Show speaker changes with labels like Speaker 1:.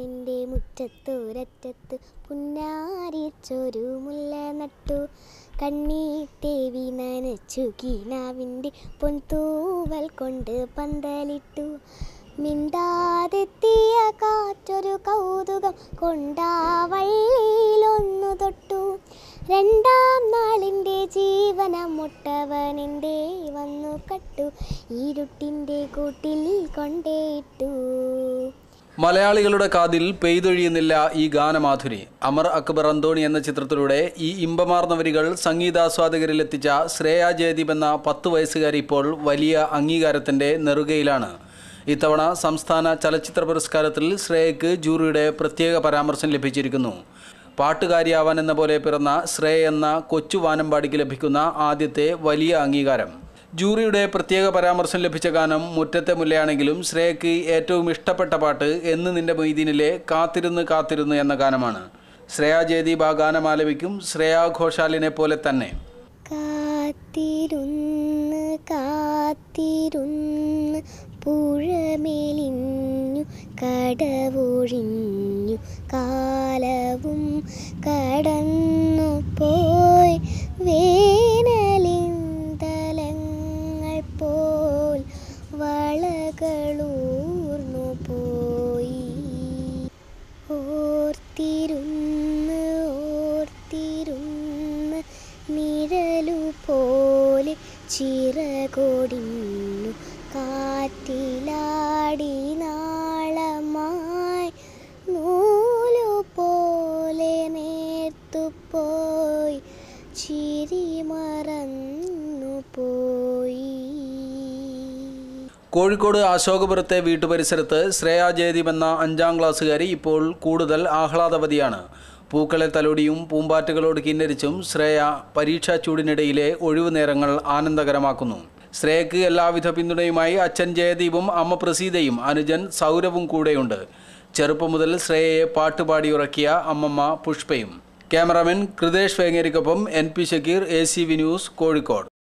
Speaker 1: നിന്റെ മുറ്റത്തൊരറ്റത്ത് പുന്നാരിച്ചൊരു മുല്ല നട്ടു കണ്ണീട്ടേവി നനച്ചു കീനാവിൻ്റെ പൊൻതൂവൽ കൊണ്ട് പന്തലിട്ടു മിണ്ടാതെത്തിയ കാറ്റൊരു കൗതുകം കൊണ്ടാ വള്ളിയിലൊന്നു തൊട്ടു രണ്ടാം നാളിൻ്റെ ജീവനമൊട്ടവനെൻ്റെ വന്നു കട്ടു ഇരുട്ടിൻ്റെ കൂട്ടിൽ കൊണ്ടേയിട്ടു
Speaker 2: മലയാളികളുടെ കാതിൽ പെയ്തൊഴിയുന്നില്ല ഈ ഗാനമാധുരി അമർ അക്ബർ അന്തോണി എന്ന ചിത്രത്തിലൂടെ ഈ ഇമ്പമാർന്ന വരികൾ സംഗീതാസ്വാദകരിൽ എത്തിച്ച ശ്രേയ ജയദീപ് എന്ന പത്ത് വയസ്സുകാരി ഇപ്പോൾ വലിയ അംഗീകാരത്തിൻ്റെ നെറുകയിലാണ് ഇത്തവണ സംസ്ഥാന ചലച്ചിത്ര പുരസ്കാരത്തിൽ ശ്രേയയ്ക്ക് ജൂറിയുടെ പ്രത്യേക പരാമർശം ലഭിച്ചിരിക്കുന്നു പാട്ടുകാരിയാവാൻ എന്ന പോലെ പിറന്ന ശ്രേയ എന്ന കൊച്ചു വാനമ്പാടിക്ക് ലഭിക്കുന്ന ആദ്യത്തെ വലിയ അംഗീകാരം ജൂറിയുടെ പ്രത്യേക പരാമർശം ലഭിച്ച ഗാനം മുറ്റത്തെ മുല്ലയാണെങ്കിലും ശ്രേയയ്ക്ക് ഏറ്റവും ഇഷ്ടപ്പെട്ട പാട്ട് എന്ന് നിന്റെ മൊയ്തീനിലെ കാത്തിരുന്ന് കാത്തിരുന്ന് എന്ന ഗാനമാണ് ശ്രേയ ജയദീപ് ആ ഗാനം ആലപിക്കും ശ്രേയ ഘോഷാലിനെ പോലെ തന്നെ
Speaker 1: കാത്തിരുന്ന് കാത്തിരുന്ന് പുഴമേലിഞ്ഞു കടവൊഴിഞ്ഞു കാലവും കടന്നു പോയി വേനലിന്തലങ്ങൾ പോൽ വളകളൂർന്നു പോയി ഓർത്തിരുന്ന് ഓർത്തിരുന്ന് നിഴലു പോലെ ചിറകൊടിഞ്ഞു കാറ്റിലാടി നാളമായി നൂലു പോലെ നേർത്തുപോയി ചിരി മറന്നു പോയി
Speaker 2: കോഴിക്കോട് അശോകപുരത്തെ വീട്ടുപരിസരത്ത് ശ്രേയ ജയദീപ് എന്ന അഞ്ചാം ക്ലാസ്സുകാരി ഇപ്പോൾ കൂടുതൽ ആഹ്ലാദവതിയാണ് പൂക്കളെ തലോടിയും പൂമ്പാറ്റകളോട് കിന്നരിച്ചും ശ്രേയ പരീക്ഷാ ചൂടിനിടയിലെ ഒഴിവു നേരങ്ങൾ ആനന്ദകരമാക്കുന്നു ശ്രേയക്ക് എല്ലാവിധ പിന്തുണയുമായി അച്ഛൻ ജയദീപും അമ്മ പ്രസീതയും അനുജൻ സൗരവും കൂടെയുണ്ട് ചെറുപ്പം മുതൽ ശ്രേയയെ പാട്ടുപാടി ഉറക്കിയ അമ്മമ്മ പുഷ്പയും ക്യാമറാമാൻ കൃതേഷ് വേങ്ങേരിക്കൊപ്പം N P Shakkeer A C V news Kozhikode